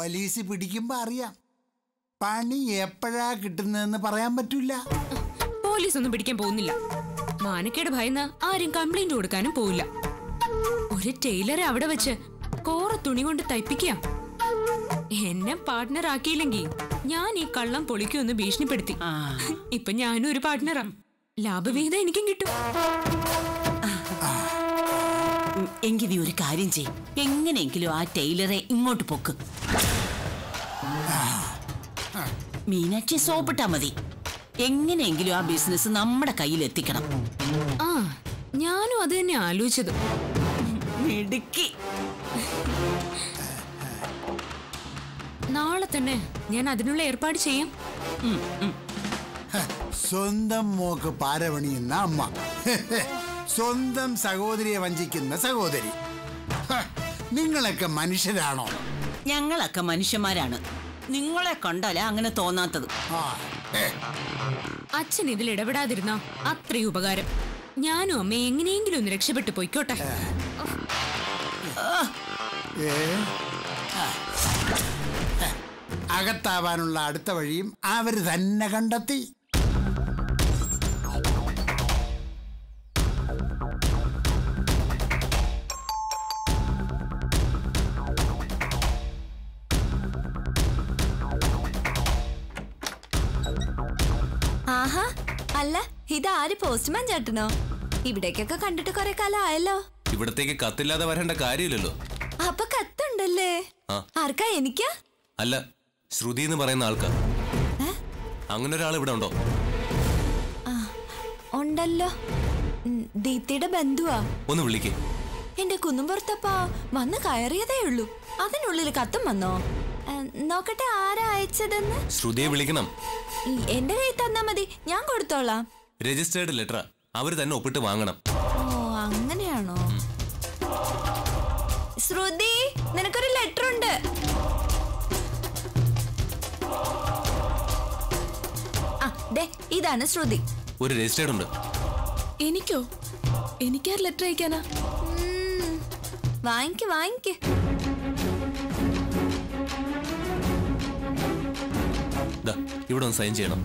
Police പിടിക്കുമ്പോ അറിയാം പണി എപ്പോഴാ കിട്ടുന്നതെന്ന് പറയാൻ പറ്റൂല പോലീസ് ഒന്നും പിടിക്കാൻ പോകുന്നില്ല മാനക്കേട് ഭയന്ന് ആരും കംപ്ലൈന്റ് കൊടുക്കാനും പോവില്ല ഒരു ടൈലറെ അവിടെ വെച്ച് കോറ തുണി കൊണ്ട് തയ്പ്പിക്കുക എന്നെ പാർട്ട്ണർ ആക്കിയില്ലെങ്കിൽ ഞാൻ ഈ കള്ളം പൊളിക്കുമെന്ന് ഭീഷണിപ്പെടുത്തി ഇപ്പൊ ഞാനും ഒരു പാർട്ട്ണറാ ലാഭവിഹിതം എനിക്കും കിട്ടും ഉം, എങ്കി നീ ഒരു കാര്യം ചെയ്യും എങ്ങനെയെങ്കിലും ആ ടൈലറെ ഇങ്ങോട്ട് പൊക്ക് മീനാക്ഷി സോപ്പിട്ടാ മതി എങ്ങനെയെങ്കിലും ആ ബിസിനസ് നമ്മുടെ കയ്യിൽ എത്തിക്കണം ആ ഞാനും അത് തന്നെ ആലോചിച്ചത് മിടുക്കി നാളെ തന്നെ ഞാൻ അതിനുള്ള ഏർപ്പാട് ചെയ്യാം ഉം, ഉം. സ്വന്തം മോക്ക് പാരപണിയുന്ന അമ്മ സ്വന്തം സഹോദരിയെ വഞ്ചിക്കുന്ന സഹോദരി ഹ, നിങ്ങളൊക്കെ മനുഷ്യരാണോ ഞങ്ങളൊക്കെ മനുഷ്യന്മാരാണ് നിങ്ങളെ കണ്ടാലാ അങ്ങനെ തോന്നാത്തത് ആ ഏ, അച്ഛൻ ഇതിൽ ഇടപെടാതിരുന്ന അത്രയും ഉപകാരം ഞാനും അമ്മ എങ്ങനെയെങ്കിലും ഒന്ന് രക്ഷപ്പെട്ടു പോയിക്കോട്ടെ ഏ, ആ. ഹ, അകത്താവാനുള്ള അടുത്ത വഴിയും അവര് തന്നെ കണ്ടെത്തി ആഹാ അല്ല ഇതാര് പോസ്റ്റ്മാൻ ചേട്ടനോ ഇവിടേക്കൊക്കെ കണ്ടിട്ട് കുറെ കാലം ആയല്ലോ ഇവിടത്തേക്ക് കത്തില്ലാതെ വരേണ്ട കാര്യമില്ലല്ലോ അപ്പൊ കത്തുണ്ടല്ലേ ആ. ആർക്കാ എനിക്കാ അല്ല ശ്രുതി എന്ന് പറയുന്ന ആൾക്കാ അങ്ങനെ ഒരാൾ ഇവിടെ ഉണ്ടോ ഉണ്ടല്ലോ ഉം, ദീപ്തിയുടെ ബന്ധുവാ ഒന്ന് വിളിക്കേ എന്റെ കുന്നുംപുറത്തപ്പാ വന്ന് കയറിയതേ ഉള്ളൂ അതിനുള്ളിൽ കത്തും വന്നോ ഏ, നോക്കട്ടെ ആരാ അയച്ചതെന്ന് ശ്രുതിയെ വിളിക്കണം ഈ, എന്റെ കയ്യിൽ തന്നാ മതി ഞാൻ കൊടുത്തോളാം രജിസ്റ്റേർഡ് ലെറ്ററാ അവർ തന്നെ ഒപ്പിട്ട് വാങ്ങണം ഓ അങ്ങനെയാണോ ശ്രുതി നിനക്കൊരു ലെറ്റർ ഉണ്ട് ആ ദേ ഇതാണ് ശ്രുതി ഒരു രജിസ്റ്റേർഡ് ഉണ്ട് എനിക്കോ എനിക്കാർ ലെറ്റർ അയക്കാനാ ഉം, വാങ്ങിക്ക് വാങ്ങിക്ക് ദാ ഇവിടെ ഒന്ന് സൈൻ ചെയ്യണം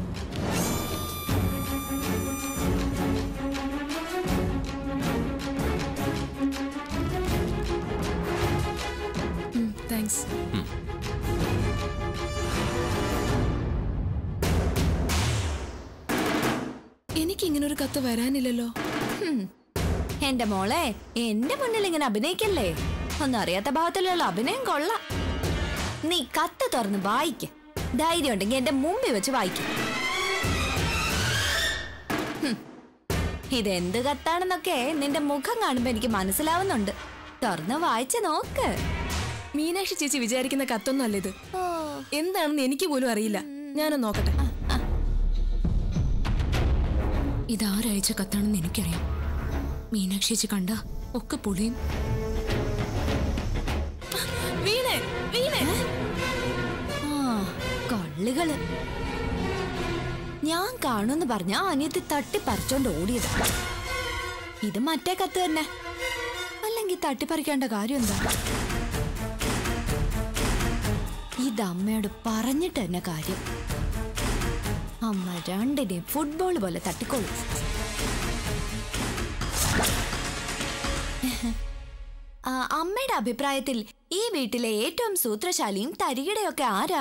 താങ്ക്സ് എനിക്ക് ഇങ്ങനെ ഒരു കത്ത് വരാനില്ലല്ലോ എന്റെ മോളെ എന്റെ മുന്നിൽ ഇങ്ങനെ അഭിനയിക്കല്ലേ ഒന്നും അറിയാത്ത ഭാഗത്തിലുള്ള അഭിനയം കൊള്ളാം നീ കത്ത് തുറന്ന് വായിക്ക ധൈര്യം ഉണ്ടെങ്കിൽ എന്റെ മുമ്പിൽ വെച്ച് വായിക്ക ഇതെന്ത് കത്താണെന്നൊക്കെ നിന്റെ മുഖം കാണുമ്പോ എനിക്ക് മനസ്സിലാവുന്നുണ്ട് തുറന്ന് വായിച്ച് നോക്ക് മീനാക്ഷി ചേച്ചി വിചാരിക്കുന്ന കത്തൊന്നും അല്ല ഇത് ഓ എന്താണെന്ന് എനിക്ക് പോലും അറിയില്ല ഞാനൊന്ന് നോക്കട്ടെ ഇതാരയച്ച കത്താണെന്ന് എനിക്കറിയാം മീനാക്ഷി ചേച്ചി കണ്ട ഒക്കെ പൊളിയും വീണേ വീണേ ആ കള്ളികള് ഞാൻ കാണുമെന്ന് പറഞ്ഞ അനിയത്തി തട്ടി പറിച്ചോണ്ട് ഓടിയത് ഇത് മറ്റേ കത്ത് തന്നെ അല്ലെങ്കിൽ തട്ടിപ്പറിക്കേണ്ട കാര്യം എന്താ ഇത് അമ്മയോട് പറഞ്ഞിട്ട് തന്നെ കാര്യം അമ്മ രണ്ടിനെയും ഫുട്ബോൾ പോലെ തട്ടിക്കോളും ആ, അമ്മയുടെ അഭിപ്രായത്തിൽ ഈ വീട്ടിലെ ഏറ്റവും സൂത്രശാലിയും തരികിടയൊക്കെ ആരാ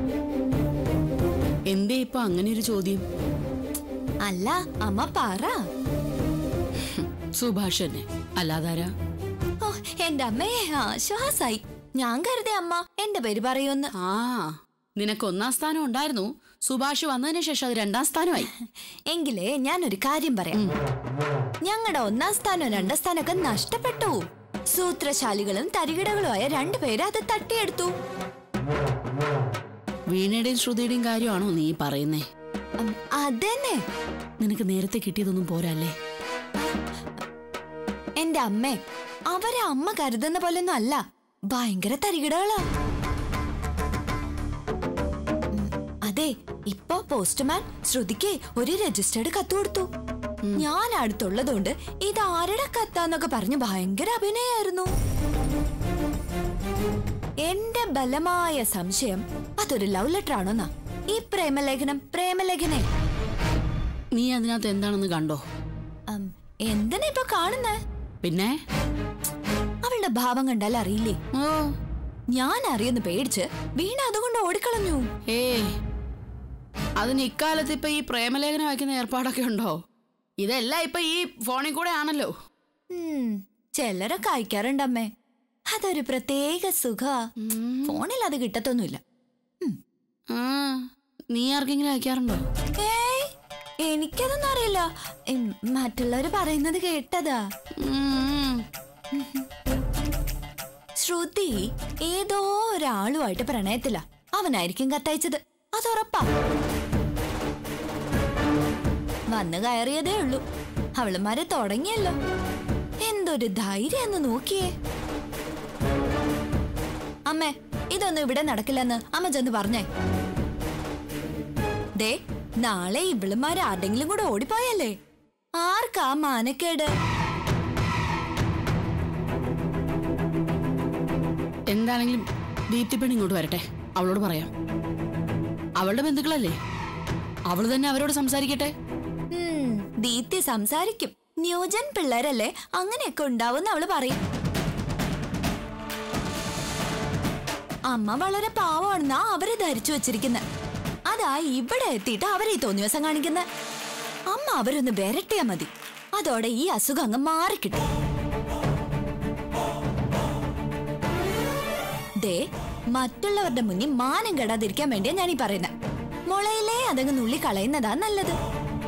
എന്തേ ഇപ്പൊ അങ്ങനെ ഒരു ചോദ്യം അല്ല അമ്മ പറ സുഭാഷ് തന്നെ അല്ലാതാരാ ഓ എന്റെ അമ്മയെ ആശ്വാസായി ഞാൻ കരുതി അമ്മ എന്റെ പേര് പറയൂന്ന് ആ നിനക്ക് ഒന്നാം സ്ഥാനം ഉണ്ടായിരുന്നു സുഭാഷ് വന്നതിന് ശേഷം അത് രണ്ടാം സ്ഥാനമായി എങ്കിലേ ഞാനൊരു കാര്യം പറയാം ഞങ്ങളുടെ ഒന്നാം സ്ഥാനവും രണ്ടാം സ്ഥാനമൊക്കെ നഷ്ടപ്പെട്ടു സൂത്രശാലികളും തരികിടകളുമായ രണ്ടുപേര് അത് തട്ടിയെടുത്തു വീണയുടെയും ശ്രുതിയുടെയും കാര്യമാണോ നീ പറയുന്നേ ഉം, അതന്നെ നിനക്ക് നേരത്തെ കിട്ടിയതൊന്നും പോരല്ലേ എന്റെ അമ്മേ അവരെ അമ്മ കരുതുന്ന പോലൊന്നും അല്ല ഭയങ്കര തരികിടകളാ ഉം, അതെ ഇപ്പൊ പോസ്റ്റ്മാൻ ശ്രുതിക്ക് ഒരു രജിസ്റ്റേർഡ് കത്ത് കൊടുത്തു ഞാൻ അടുത്തുള്ളതുകൊണ്ട് ഇത് ആരുടെ കത്താന്നൊക്കെ പറഞ്ഞ് ഭയങ്കര അഭിനയായിരുന്നു എന്റെ ബലമായ സംശയം അതൊരു ലവ് ലെറ്റർ ആണോന്നാ ഈ പ്രേമലേഖനം പ്രേമലേഖനെ നീ അതിനകത്ത് എന്താണെന്ന് കണ്ടോ ഉം, എന്തിനാ ഇപ്പൊ കാണുന്നേ പിന്നെ അവളുടെ ഭാവം കണ്ടാൽ അറിയില്ലേ ഓ ഞാൻ അറിയുന്ന പേടിച്ച് വീണ അതുകൊണ്ട് ഓടിക്കളഞ്ഞു ഏ അതിന് ഇക്കാലത്ത് ഇപ്പൊ ഈ പ്രേമലേഖനം വായിക്കുന്ന ഏർപ്പാടൊക്കെ ഉണ്ടോ ഇതെല്ലാം ഇപ്പൊ ഈ ഫോണിൽ കൂടെ ആണല്ലോ ഉം, ചിലരൊക്കെ അയക്കാറുണ്ടമ്മേ അതൊരു പ്രത്യേക സുഖ ഫോണിൽ അത് കിട്ടത്തൊന്നുമില്ല ആ നീ ആർക്കെങ്കിലും അയക്കാറുണ്ടോ ഏയ് എനിക്കതൊന്നും അറിയില്ല ഉം, മറ്റുള്ളവര് പറയുന്നത് കേട്ടതാ ഉം. ശ്രുതി ഏതോ ഒരാളുമായിട്ട് പ്രണയത്തില അവനായിരിക്കും കത്തയച്ചത് അതുറപ്പാ വന്നു കയറിയതേ ഉള്ളൂ അവളുമാരെ തുടങ്ങിയല്ലോ എന്തൊരു ധൈര്യം എന്ന് നോക്കിയേ അമ്മേ ഇതൊന്നും ഇവിടെ നടക്കില്ലെന്ന് അമ്മ ചെന്ന് പറഞ്ഞേ ദേ നാളെ ഇവളുമാര് ആരുടെങ്കിലും കൂടെ ഓടിപ്പോയല്ലേ ആർക്കാ മാനക്കേട് എന്താണെങ്കിലും ദീപ്തിപ്പെണ് ഇങ്ങോട്ട് വരട്ടെ അവളോട് പറയാം അവളുടെ ബന്ധുക്കളല്ലേ അവള് തന്നെ അവരോട് സംസാരിക്കട്ടെ ഉം, ദീപ്തി സംസാരിക്കും ന്യൂജൻ പിള്ളേരല്ലേ അങ്ങനെയൊക്കെ ഉണ്ടാവും അവള് പറയും അമ്മ വളരെ പാവമാണെന്നാ അവര് ധരിച്ചു വെച്ചിരിക്കുന്നത് അതാ ഇവിടെ എത്തിയിട്ട് അവരെ ഈ തോന്നിയ ദിവസം കാണിക്കുന്നത് അമ്മ അവരൊന്ന് വരട്ടിയാ മതി അതോടെ ഈ അസുഖം അങ്ങ് മാറിക്കിട്ടും ദേ മറ്റുള്ളവരുടെ മുന്നിൽ മാനം കെടാതിരിക്കാൻ വേണ്ടിയാ ഞാൻ ഈ പറയുന്നത് മുളയിലേ അതങ്ങ് നുള്ളി കളയുന്നതാ നല്ലത്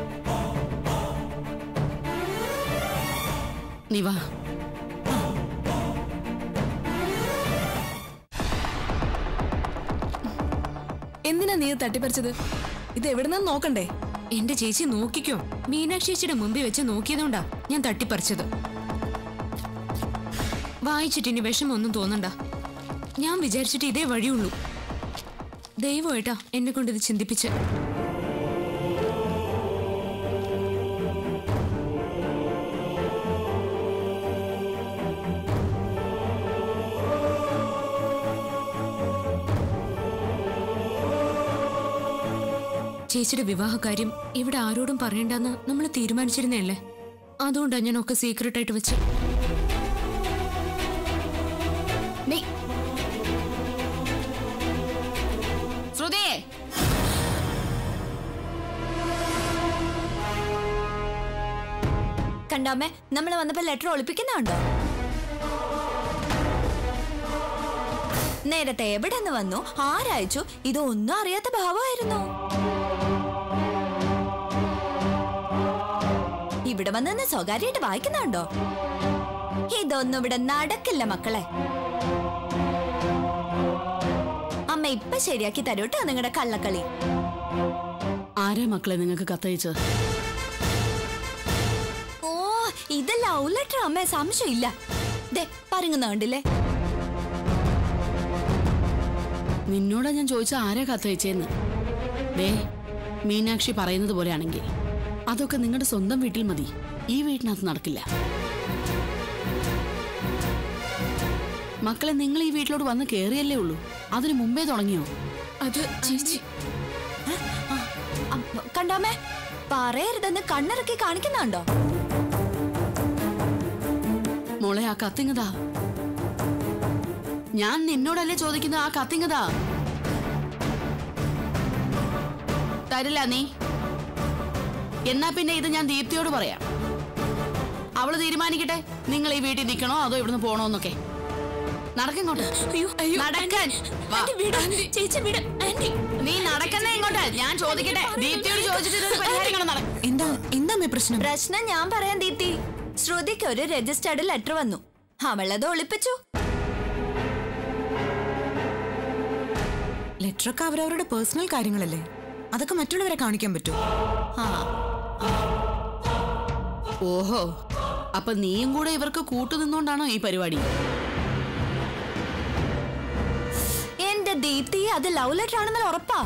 നീ വാ എന്തിനാ നീ ഇത് തട്ടിപ്പറിച്ചത് ഇത് എവിടുന്നാന്ന് നോക്കണ്ടേ എന്റെ ചേച്ചി നോക്കിക്കോ മീനാക്ഷി ചേച്ചിയുടെ മുമ്പിൽ വെച്ച് നോക്കിയതുകൊണ്ടാ ഞാൻ തട്ടിപ്പറിച്ചത് വായിച്ചിട്ട് ഇനി വിഷമൊന്നും തോന്നണ്ട ഞാൻ വിചാരിച്ചിട്ട് ഇതേ വഴിയുള്ളൂ ദൈവമായിട്ടാ എന്നെ കൊണ്ട് ഇത് ചിന്തിപ്പിച്ച് ചേച്ചിയുടെ വിവാഹകാര്യം ഇവിടെ ആരോടും പറയണ്ടെന്ന് നമ്മൾ തീരുമാനിച്ചിരുന്നല്ലേ അതുകൊണ്ടാണ് ഞാൻ ഒക്കെ സീക്രട്ട് ആയിട്ട് വെച്ച് നീ ശ്രുതിയെ കണ്ടാമേ നമ്മൾ വന്നപ്പോ ലെറ്റർ ഒളിപ്പിക്കുന്നുണ്ടോ നേരത്തെ എവിടെ നിന്ന് വന്നു ആരയച്ചു ഇതൊന്നും അറിയാത്ത ഭാവമായിരുന്നു ഇവിടെ വന്ന് നിന്ന് സ്വകാര്യമായിട്ട് വായിക്കുന്നുണ്ടോ ഇതൊന്നും ഇവിടെ നടക്കില്ല മക്കളെ അമ്മ ഇപ്പൊ ശരിയാക്കി തരൂട്ടോ നിങ്ങളുടെ കള്ളക്കളി ആരാ മക്കളെ നിങ്ങൾക്ക് കത്തയച്ചത് ഓ ഇത് ലവ് ലെറ്റർ അമ്മേ സംശയമില്ല ദേ പറയുന്ന കണ്ടില്ലേ നിന്നോടാ ഞാൻ ചോദിച്ച ആരാ കത്തയച്ചേന്ന് ദേ മീനാക്ഷി പറയുന്നത് പോലെയാണെങ്കിൽ അതൊക്കെ നിങ്ങളുടെ സ്വന്തം വീട്ടിൽ മതി ഈ വീട്ടിനകത്ത് നടക്കില്ല മക്കളെ നിങ്ങൾ ഈ വീട്ടിലോട്ട് വന്ന് കേറിയല്ലേ ഉള്ളൂ അതിനു മുമ്പേ തുടങ്ങിയോ അത് ചേച്ചി അ- കണ്ടോമേ പറയരുതെന്ന് കണ്ണിറക്കി കാണിക്കുന്നുണ്ടോ മോളെ ആ കത്തിങ്ങതാ ഞാൻ നിന്നോടല്ലേ ചോദിക്കുന്നത് ആ കത്തിങ്ങതാ തരില്ല നീ എന്നാ പിന്നെ ഇത് ഞാൻ ദീപ്തിയോട് പറയാം അവള് തീരുമാനിക്കട്ടെ നിങ്ങൾ ഈ വീട്ടിൽ നിൽക്കണോ അതോ ഇവിടുന്ന് പോണോന്നൊക്കെ നടക്കിങ്ങോട്ട് അയ്യോ അയ്യോ നടക്കാൻ വാ. ആന്റി, വിട്. ചേച്ചി വിട് ആന്റി നീ നടക്കുന്നേ ഇങ്ങോട്ട് ഞാൻ ചോദിക്കട്ടെ ദീപ്തിയോട് ചോദിച്ചിട്ട് ഇതൊരു പരിഹാരം നടക്കും എന്താ എന്താ പ്രശ്നം പ്രശ്നം ഞാൻ പറയാൻ ദീപ്തി ശ്രുതിക്ക് ഒരു രജിസ്റ്റേർഡ് ലെറ്റർ വന്നു അവളത് ഒളിപ്പിച്ചു ലെറ്ററൊക്കെ അവരവരുടെ പേഴ്സണൽ കാര്യങ്ങളല്ലേ അതൊക്കെ മറ്റുള്ളവരെ കാണിക്കാൻ പറ്റുമോ ആ ഓഹോ അപ്പൊ നീയും കൂടെ ഇവർക്ക് കൂട്ടുനിന്നോണ്ടാണോ ഈ പരിപാടി എന്റെ ദീപ്തി അത് ലവ് ലെറ്റർ ആണെന്ന് ഉറപ്പാ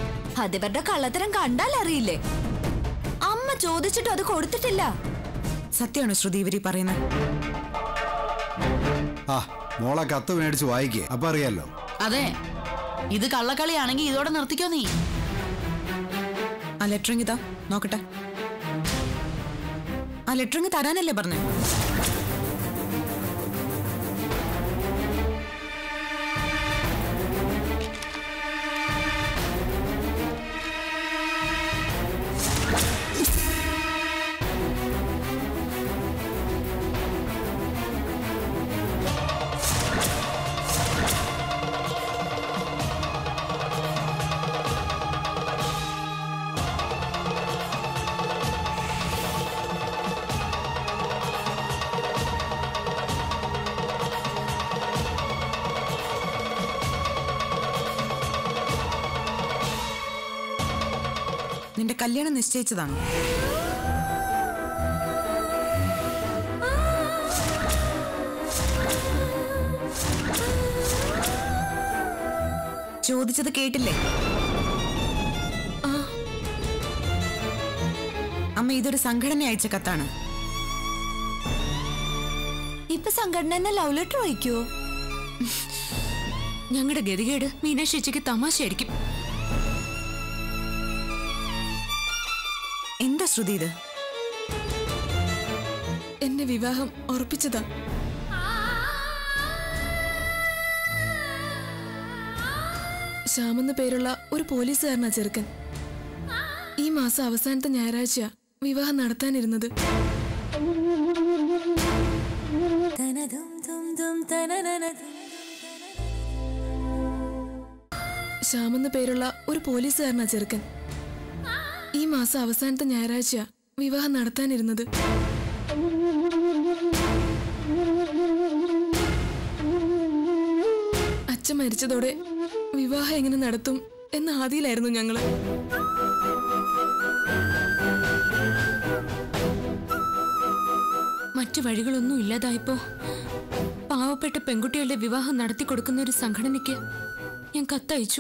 അതിവരുടെ കള്ളത്തരം കണ്ടാൽ അറിയില്ലേ അമ്മ ചോദിച്ചിട്ടും അത് കൊടുത്തിട്ടില്ല സത്യമാണോ ശ്രുതി ഇവരി പറയുന്നത് ആ മോളെ കത്ത് മേടിച്ച് വായിക്കേ അപ്പൊ അറിയാലോ അതെ ഇത് കള്ളക്കളിയാണെങ്കിൽ ഇതോടെ നിർത്തിക്കോ നീ ആ ലെറ്ററിങ് ഇതാ നോക്കട്ടെ ആ ലെറ്ററിങ് തരാനല്ലേ പറഞ്ഞേ നിന്റെ കല്യാണം നിശ്ചയിച്ചതാണ് ചോദിച്ചത് കേട്ടില്ലേ അമ്മ ഇതൊരു സംഘടന അയച്ച കത്താണ് ഇപ്പൊ സംഘടന എന്നെ ലവ് ലെറ്റർ വായിക്കുവോ ഞങ്ങളുടെ ഗതികേട് മീനാക്ഷിക്ക് തമാശയായിരിക്കും എന്താ ശ്രുതി ഇത് എന്റെ വിവാഹം ഉറപ്പിച്ചതാ ശ്യാമെന്ന പേരുള്ള ഒരു പോലീസുകാരനാ ചെറുക്കൻ ഈ മാസം അവസാനത്തെ ഞായറാഴ്ച വിവാഹം നടത്താനിരുന്നത് ശ്യാമെന്ന പേരുള്ള ഒരു പോലീസുകാരനാ ചെറുക്കൻ ഈ മാസം അവസാനത്തെ ഞായറാഴ്ച വിവാഹം നടത്താനിരുന്നത് അച്ഛൻ മരിച്ചതോടെ വിവാഹം എങ്ങനെ നടത്തും എന്ന ആദിയിലായിരുന്നു ഞങ്ങള് മറ്റു വഴികളൊന്നും ഇല്ലാതായപ്പോ പാവപ്പെട്ട പെൺകുട്ടികളുടെ വിവാഹം നടത്തി കൊടുക്കുന്ന ഒരു സംഘടനയ്ക്ക് ഞാൻ കത്തയച്ചു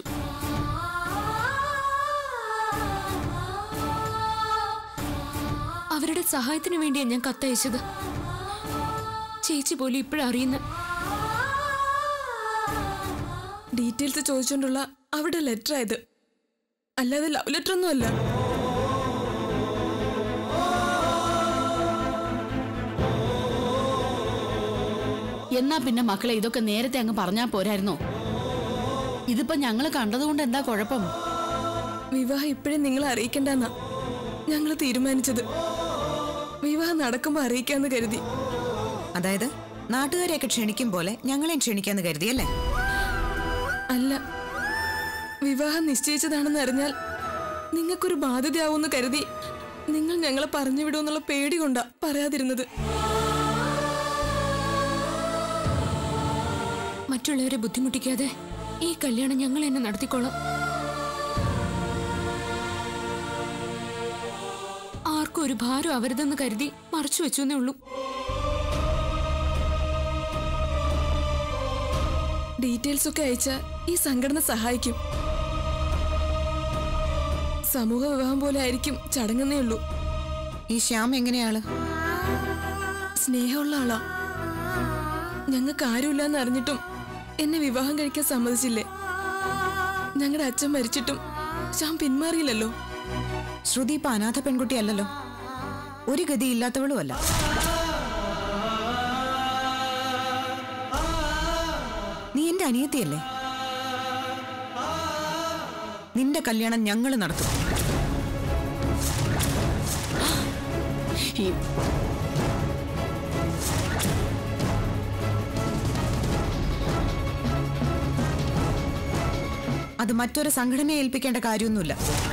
അവരുടെ സഹായത്തിന് വേണ്ടിയാണ് ഞാൻ കത്തയച്ചത് ചേച്ചി പോലും ഇപ്പോഴറിയുന്ന ഡീറ്റെയിൽസ് ചോദിച്ചുകൊണ്ടുള്ള അവരുടെ ലെറ്റർ ആയത് അല്ലാതെ ലവ് ലെറ്റർ ഒന്നും അല്ല എന്നാ പിന്നെ മക്കളെ ഇതൊക്കെ നേരത്തെ അങ്ങ് പറഞ്ഞാ പോരായിരുന്നോ ഇതിപ്പോ ഞങ്ങള് കണ്ടതുകൊണ്ട് എന്താ കുഴപ്പം വിവാഹം ഇപ്പോഴും നിങ്ങളെ അറിയിക്കണ്ടെന്നാ ഞങ്ങൾ തീരുമാനിച്ചത് വിവാഹം നടക്കുമ്പോൾ അറിയിക്കാന്ന് കരുതി അതായത് നാട്ടുകാരെയൊക്കെ ക്ഷണിക്കും പോലെ ഞങ്ങളെയും ക്ഷണിക്കാന്ന് കരുതിയല്ലേ അല്ല വിവാഹം നിശ്ചയിച്ചതാണെന്ന് അറിഞ്ഞാൽ നിങ്ങൾക്കൊരു ബാധ്യതയാവുമെന്ന് കരുതി നിങ്ങൾ ഞങ്ങളെ പറഞ്ഞു വിടുമെന്നുള്ള പേടി കൊണ്ടാ പറയാതിരുന്നത് മറ്റുള്ളവരെ ബുദ്ധിമുട്ടിക്കാതെ ഈ കല്യാണം ഞങ്ങൾ തന്നെ നടത്തിക്കോളാം ആർക്കും ഒരു ഭാരം അവരുതെന്ന് കരുതി മറച്ചു വെച്ചു എന്നേ ഉള്ളൂ ഡീറ്റെയിൽസ് ഒക്കെ അയച്ച ഈ സംഘടന സഹായിക്കും സമൂഹ വിവാഹം പോലെ ആയിരിക്കും ചടങ്ങെന്നേ ഉള്ളൂ ഈ ശ്യാം എങ്ങനെയാള് സ്നേഹമുള്ള ആളാ ഞങ്ങൾക്ക് ആരുമില്ലാന്ന് അറിഞ്ഞിട്ടും എന്നെ വിവാഹം കഴിക്കാൻ സമ്മതിച്ചില്ലേ ഞങ്ങളുടെ അച്ഛൻ മരിച്ചിട്ടും ശ്യാം പിന്മാറിയില്ലല്ലോ ശ്രുതി ഇപ്പൊ അനാഥ പെൺകുട്ടിയല്ലല്ലോ ഒരു ഗതി ഇല്ലാത്തവളും അല്ല നീ എന്റെ അനിയത്തിയല്ലേ നിന്റെ കല്യാണം ഞങ്ങൾ നടത്തും ഈ അത് മറ്റൊരു സംഘടനയെ ഏൽപ്പിക്കേണ്ട കാര്യമൊന്നുമില്ല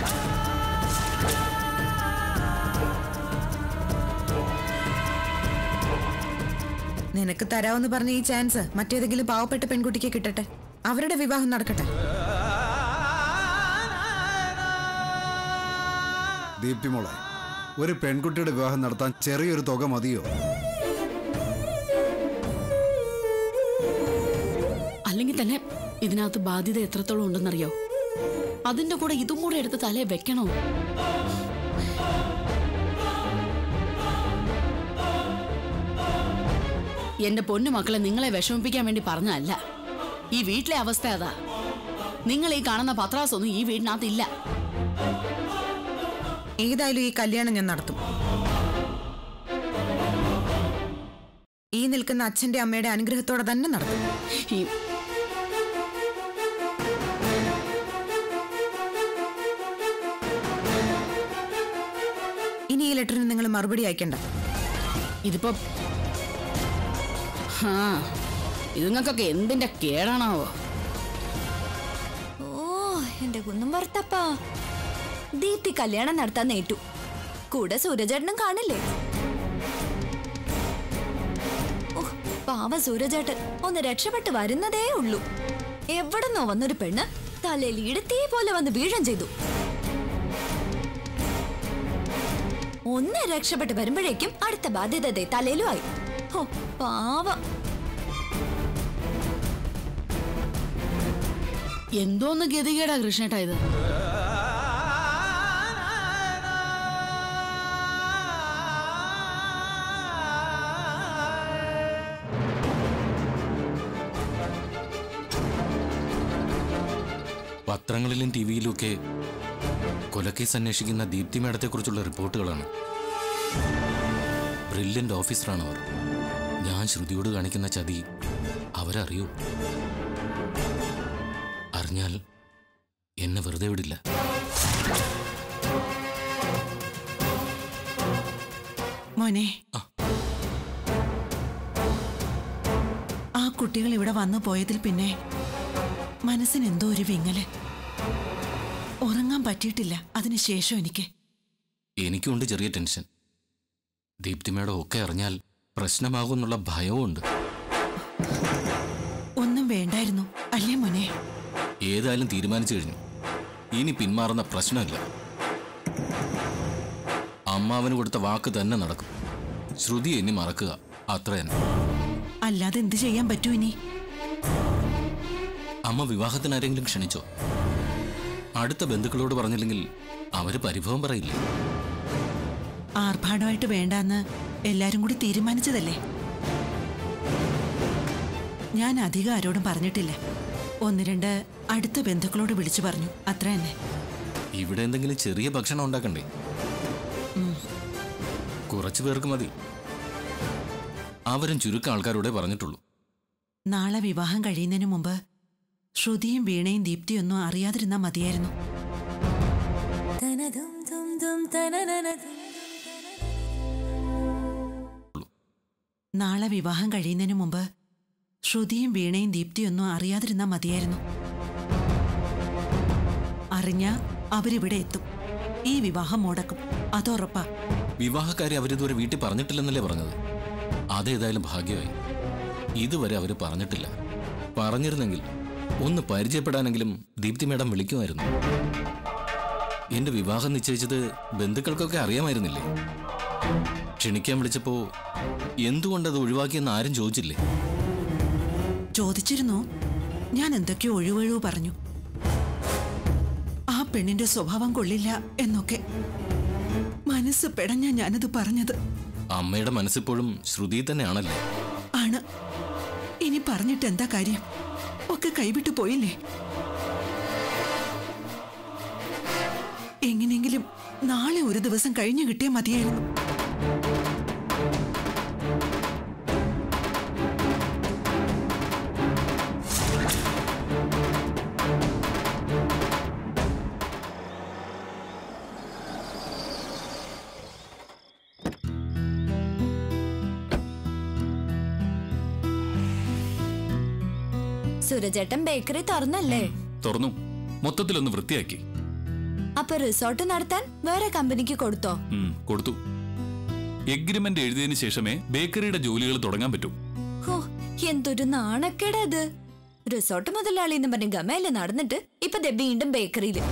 നിനക്ക് തരാമെന്ന് പറഞ്ഞ ഈ ചാൻസ് മറ്റേതെങ്കിലും പാവപ്പെട്ട പെൺകുട്ടിക്ക് കിട്ടട്ടെ അവരുടെ വിവാഹം നടക്കട്ടെ ദീപ്തി മോളെ ഒരു പെൺകുട്ടിയുടെ വിവാഹം നടത്താൻ ചെറിയൊരു തുക മതിയോ അല്ലെങ്കിൽ തന്നെ ഇതിനകത്ത് ബാധ്യത എത്രത്തോളം ഉണ്ടെന്നറിയോ അതിന്റെ കൂടെ ഇതും കൂടെ എടുത്ത് തലേ വെക്കണോ എന്റെ പൊന്നു മക്കളെ നിങ്ങളെ വിഷമിപ്പിക്കാൻ വേണ്ടി പറഞ്ഞതല്ല ഈ വീട്ടിലെ അവസ്ഥ അതാ നിങ്ങൾ ഈ കാണുന്ന പത്രാസൊന്നും ഈ വീടിനകത്ത് ഇല്ല ഏതായാലും ഈ കല്യാണം ഞാൻ നടത്തും ഈ നിൽക്കുന്ന അച്ഛന്റെ അമ്മയുടെ അനുഗ്രഹത്തോടെ തന്നെ നടത്തും ഈ ഇനി ഈ ലെറ്ററിന് നിങ്ങൾ മറുപടി അയക്കണ്ട ഇതിപ്പോ ആ ഇതുങ്ങൾക്കൊക്കെ എന്തിന്റെ കേടാണാവോ ഓ എന്റെ കുന്നും ഭർത്തപ്പാ ദീപ്തി കല്യാണം നടത്താൻ നേറ്റു കൂടെ സൂരജേട്ടനും കാണില്ലേ ഓ, പാവ സൂരജേട്ടൻ ഒന്ന് രക്ഷപ്പെട്ട് വരുന്നതേ ഉള്ളൂ എവിടെന്നോ വന്നൊരു പെണ്ണ് തലയിൽ ഇടത്തേ പോലെ വന്ന് വീഴം ചെയ്തു ഒന്ന് രക്ഷപ്പെട്ട് വരുമ്പോഴേക്കും അടുത്ത ബാധ്യത ദേ തലയിലും ആയി ഓ പാവം എന്തോന്ന് ഗതികേടാ കൃഷ്ണേട്ടാ ഇത് പത്രങ്ങളിലും ടി വിയിലുമൊക്കെ കൊലക്കേസ് അന്വേഷിക്കുന്ന ദീപ്തി മേഡത്തെക്കുറിച്ചുള്ള റിപ്പോർട്ടുകളാണ് ബ്രില്യൻ്റ് ഓഫീസറാണ് അവർ ഞാൻ ശ്രുതിയോട് കാണിക്കുന്ന ചതി അവരറിയൂ അറിഞ്ഞാൽ എന്നെ വെറുതെ വിടില്ല മോനെ ആ. ആ കുട്ടികൾ ഇവിടെ വന്നു പോയതിൽ പിന്നെ മനസ്സിന് എന്തോ ഒരു വിങ്ങല് ഉറങ്ങാൻ പറ്റിയിട്ടില്ല അതിനുശേഷം എനിക്ക് എനിക്കുണ്ട് ചെറിയ ടെൻഷൻ ദീപ്തി മേഡം ഒക്കെ അറിഞ്ഞാൽ പ്രശ്നമാകുമെന്നുള്ള ഭയവും ഉണ്ട് ഒന്നും വേണ്ടായിരുന്നു അല്ലേ മോനെ ഏതായാലും തീരുമാനിച്ചു കഴിഞ്ഞു ഇനി പിന്മാറുന്ന പ്രശ്നമില്ല അമ്മാവന് കൊടുത്ത വാക്ക് തന്നെ നടക്കും ശ്രുതി ഇനി മറക്കുക അത്ര തന്നെ അല്ലാതെ എന്ത് ചെയ്യാൻ പറ്റൂ ഇനി അമ്മ വിവാഹത്തിന് ആരെങ്കിലും ക്ഷണിച്ചോ അടുത്ത ബന്ധുക്കളോട് പറഞ്ഞില്ലെങ്കിൽ അവര് പരിഭവം പറയില്ലേ ആർഭാടമായിട്ട് വേണ്ടാന്ന് എല്ലാരും കൂടി തീരുമാനിച്ചതല്ലേ ഞാൻ അധികം ആരോടും പറഞ്ഞിട്ടില്ല ഒന്ന് രണ്ട് അടുത്ത ബന്ധുക്കളോട് വിളിച്ചു പറഞ്ഞു അത്ര തന്നെ ഇവിടെ എന്തെങ്കിലും ചെറിയ ഭക്ഷണം ഉണ്ടാക്കണ്ടേ കുറച്ചു പേർക്ക് മതി അവരും ചുരുക്കം ആൾക്കാരോടെ പറഞ്ഞിട്ടുള്ളൂ നാളെ വിവാഹം കഴിയുന്നതിന് മുമ്പ് ശ്രുതിയും വീണയും ദീപ്തിയൊന്നും അറിയാതിരുന്നാ മതിയായിരുന്നു നാളെ വിവാഹം കഴിയുന്നതിന് മുമ്പ് ശ്രുതിയും വീണയും ദീപ്തിയൊന്നും അറിയാതിരുന്നാ മതിയായിരുന്നു അറിഞ്ഞാ അവരിവിടെ എത്തും ഈ വിവാഹം മുടക്കും അതുറപ്പാ വിവാഹക്കാരെ അവരിതുവരെ വീട്ടിൽ പറഞ്ഞിട്ടില്ലെന്നല്ലേ പറഞ്ഞത് അതേതായാലും ഭാഗ്യമായി ഇതുവരെ അവർ പറഞ്ഞിട്ടില്ല പറഞ്ഞിരുന്നെങ്കിൽ ഒന്ന് പരിചയപ്പെടാനെങ്കിലും ദീപ്തി മേഡം വിളിക്കുമായിരുന്നു എന്റെ വിവാഹം നിശ്ചയിച്ചത് ബന്ധുക്കൾക്കൊക്കെ അറിയാമായിരുന്നില്ലേ ക്ഷണിക്കാൻ വിളിച്ചപ്പോ എന്തുകൊണ്ടത് ഒഴിവാക്കിയെന്ന് ആരും ചോദിച്ചില്ലേ ചോദിച്ചിരുന്നു ഞാൻ എന്തൊക്കെയോ ഒഴിവൊഴിവ് പറഞ്ഞു ആ പെണ്ണിന്റെ സ്വഭാവം കൊള്ളില്ല എന്നൊക്കെ മനസ്സ് പെടഞ്ഞ ഞാനത് പറഞ്ഞത് അമ്മയുടെ മനസ്സിപ്പോഴും ശ്രുതി തന്നെയാണല്ലേ ആണ് ഇനി പറഞ്ഞിട്ട് എന്താ കാര്യം ഒക്കെ കൈവിട്ടു പോയില്ലേ എങ്ങനെയെങ്കിലും നാളെ ഒരു ദിവസം കഴിഞ്ഞു കിട്ടിയാൽ മതിയായിരുന്നു സുരജേട്ടൻ ബേക്കറി തുറന്നല്ലേ തുറന്നു മൊത്തത്തിലൊന്ന് വൃത്തിയാക്കി അപ്പൊ റിസോർട്ട് നടത്താൻ വേറെ കമ്പനിക്ക് കൊടുത്തോ ഉം, കൊടുത്തു എഗ്രിമെന്റ് എഴുതിയതിനു ശേഷമേ ബേക്കറിയുടെ ജോലികൾ തുടങ്ങാൻ പറ്റൂ ഹോ എന്തൊരു നാണക്കേടാ അത് റിസോർട്ട് മുതലാളി എന്ന് പറഞ്ഞ് ഗമയില് നടന്നിട്ട് ഇപ്പൊ ദേ വീണ്ടും ബേക്കറിയില്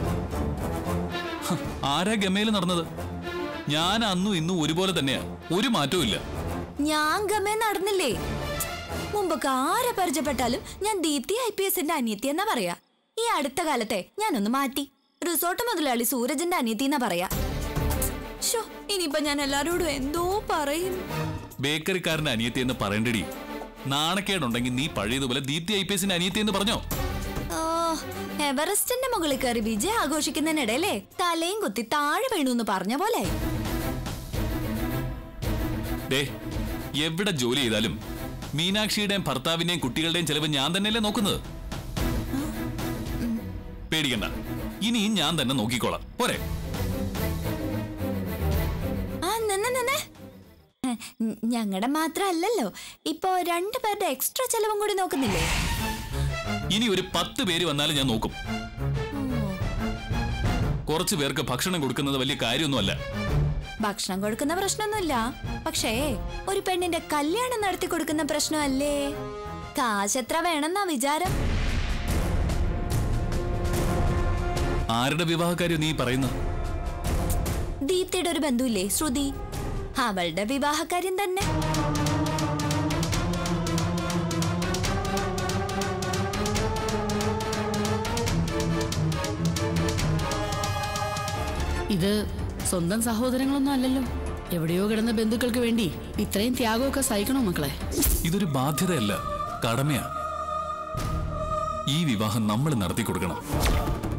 ഹ, ആരാ ഗമയിൽ നടന്നത് ഞാൻ അന്നും ഇന്നും ഒരുപോലെ തന്നെയാ ഒരു മാറ്റവും ഇല്ല ഞാൻ ഗമേ നടന്നില്ലേ മുമ്പൊക്കെ ആരെ പരിചയപ്പെട്ടാലും ഞാൻ ദീപ്തി ഐ പി എസിന്റെ അനിയത്തി എന്നാ പറയാ ഈ അടുത്ത കാലത്തെ ഞാനൊന്ന് മാറ്റി റിസോർട്ട് മുതലാളി സൂരജിന്റെ അനിയത്തി എന്നാ പറയാ ഷോ ഇനിയിപ്പൊ ഞാൻ എല്ലാരോടും എന്തോ പറയും ബേക്കറിക്കാരന്റെ അനിയത്തി എന്ന് പറയണ്ടടി നാണക്കേടുണ്ടെങ്കിൽ നീ പഴയതുപോലെ ദീപ്തി ഐ പി എസിന്റെ അനിയത്തി എന്ന് പറഞ്ഞോ ഓ എവറസ്റ്റിന്റെ മുകളിൽ കയറി വിജയം ആഘോഷിക്കുന്നതിനിടയിലേ തലയും കുത്തി താഴെ വീണു എന്ന് പറഞ്ഞ പോലെ ദേ എവിടെ ജോലി ചെയ്താലും മീനാക്ഷിയുടെയും ഭർത്താവിന്റെയും കുട്ടികളുടെയും ചെലവ് ഞാൻ തന്നെയല്ലേ നോക്കുന്നത് പേടിക്കണ്ട ഇനിയും ഞാൻ തന്നെ നോക്കിക്കോളാം പോരെ ആ നിന്ന് നിന്ന് ഞങ്ങളുടെ മാത്രല്ലല്ലോ ഇപ്പോ രണ്ടു പേരുടെ എക്സ്ട്രാ ചെലവും കൂടി നോക്കുന്നില്ലേ ഇനി ഒരു പത്ത് പേര് വന്നാലും ഞാൻ നോക്കും കുറച്ചു പേർക്ക് ഭക്ഷണം കൊടുക്കുന്നത് വലിയ കാര്യമൊന്നുമല്ല ഭക്ഷണം കൊടുക്കുന്ന പ്രശ്നമൊന്നുമില്ല പക്ഷേ ഒരു പെണ്ണിന്റെ കല്യാണം നടത്തി കൊടുക്കുന്ന പ്രശ്നമല്ലേ കാശ് എത്ര വേണമെന്നാ വിചാരം ആരുടെ വിവാഹക്കാര്യം നീ പറയുന്നത് ദീപ്തിയുടെ ഒരു ബന്ധുവില്ലേ ശ്രുതി അവളുടെ വിവാഹകാര്യം തന്നെ ഇത് സ്വന്തം സഹോദരങ്ങളൊന്നും അല്ലല്ലോ എവിടെയോ കിടന്ന ബന്ധുക്കൾക്ക് വേണ്ടി ഇത്രയും ത്യാഗമൊക്കെ സഹിക്കണോ മക്കളെ ഇതൊരു ബാധ്യതയല്ല കടമയാ ഈ വിവാഹം നമ്മൾ നടത്തി കൊടുക്കണം